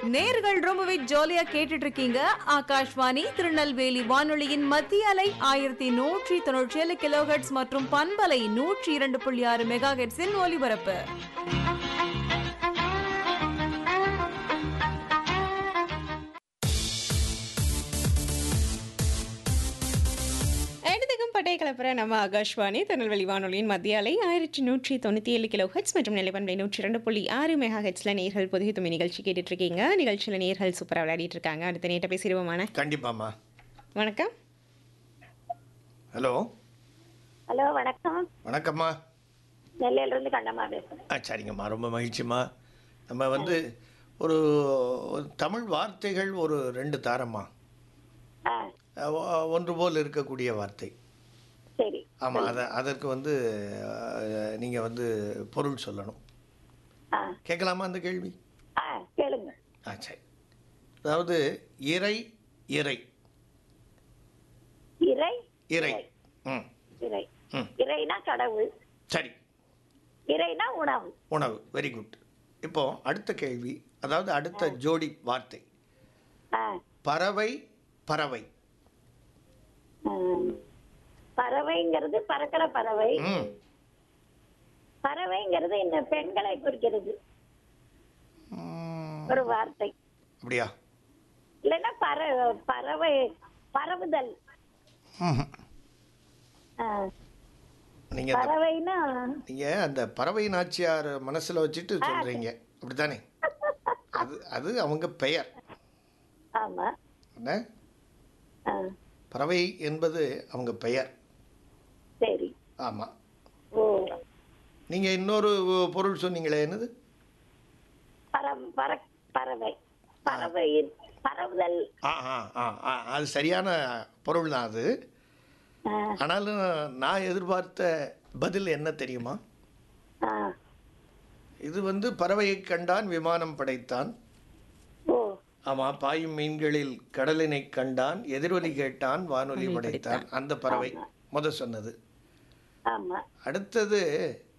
நேர்கள் ரொம்பவே ஜாலியா கேட்டுட்டு இருக்கீங்க ஆகாஷ்வாணி திருநெல்வேலி வானொலியின் மத்திய அலை ஆயிரத்தி நூற்றி தொண்ணூற்றி ஏழு கிலோஹெட்ஸ் மற்றும் பண்பலை நூற்றி இரண்டு புள்ளி ஆறு மெகா ஹெட்ஸின் ஒலிபரப்பு இடத்துக்கும் பட்டை கலப்புற நம்ம ஆகாஷ்வாணி திருநெல்வேலி வானொலியின் மத்திய அலை ஆயிரத்தி நூற்றி தொண்ணூற்றி ஏழு கிலோ ஹெட்ஸ் மற்றும் நிலைப்பண்பை நூற்றி ரெண்டு புள்ளி ஆறு மெகா ஹெட்ஸில் நேர்கள் புதிய துணி நிகழ்ச்சி கேட்டுட்டு இருக்கீங்க நிகழ்ச்சியில் நேர்கள் சூப்பராக விளையாடிட்டு இருக்காங்க அடுத்த நேட்ட பேசிடுவோமான கண்டிப்பாம்மா வணக்கம் ஹலோ ஹலோ வணக்கம் வணக்கம்மா நெல்லையில இருந்து கண்டமா பேசுறேன் ஆ சரிங்கம்மா ரொம்ப மகிழ்ச்சிம்மா நம்ம வந்து ஒரு ஒரு தமிழ் வார்த்தைகள் ஒரு ரெண்டு தாரம்மா ஆ அஹ் ஒ- ஒன்று போல் இருக்கக்கூடிய வார்த்தை சரி ஆமாம் அதை அதற்கு வந்து நீங்கள் வந்து பொருள் சொல்லணும் ஆ கேட்கலாமா அந்த கேள்வி ஆ கேளுங்க ஆ சரி அதாவது இறை இறை இறை இறை ம் இறை ம் இறைனா கடவுள் சரி இறைனா உணவு உணவு வெரி குட் இப்போ அடுத்த கேள்வி அதாவது அடுத்த ஜோடி வார்த்தை ஆ பறவை பறவை ம். பறவைங்கிறது பறக்கிற பறவை ம் பறவைங்கிறது இந்த பெண்களை குறிக்கிறது ம், ஒரு வார்த்தை அப்படியா இல்லைன்னா பற பறவை பரவுதல் ம்ஹும். ஆ. நீங்க அந்த பறவைனா நீங்க அந்த பறவை நாச்சியார் மனசுல வச்சுட்டு சொல்றீங்க அப்படித்தானே அது அது அவங்க பெயர் ஆமா என்ன ஆ. பறவை என்பது அவங்க பெயர் சரி ஆமா ஓ நீங்க இன்னொரு பொருள் சொன்னீங்களே என்னது பறம் பற பறவை பறவை பரவுதல் ஆ ஆ ஆ ஆ, அது சரியான பொருள் தான் அது ஆ, ஆனாலும் நான் எதிர்பார்த்த பதில் என்ன தெரியுமா ஆ. இது வந்து பறவையை கண்டான் விமானம் படைத்தான் ஓ ஆமாம் பாயும் மீன்களில் கடலினை கண்டான் எதிரொலி கேட்டான் வானொலி படைத்தான் அந்த பறவை முத சொன்னது ஆமா அடுத்தது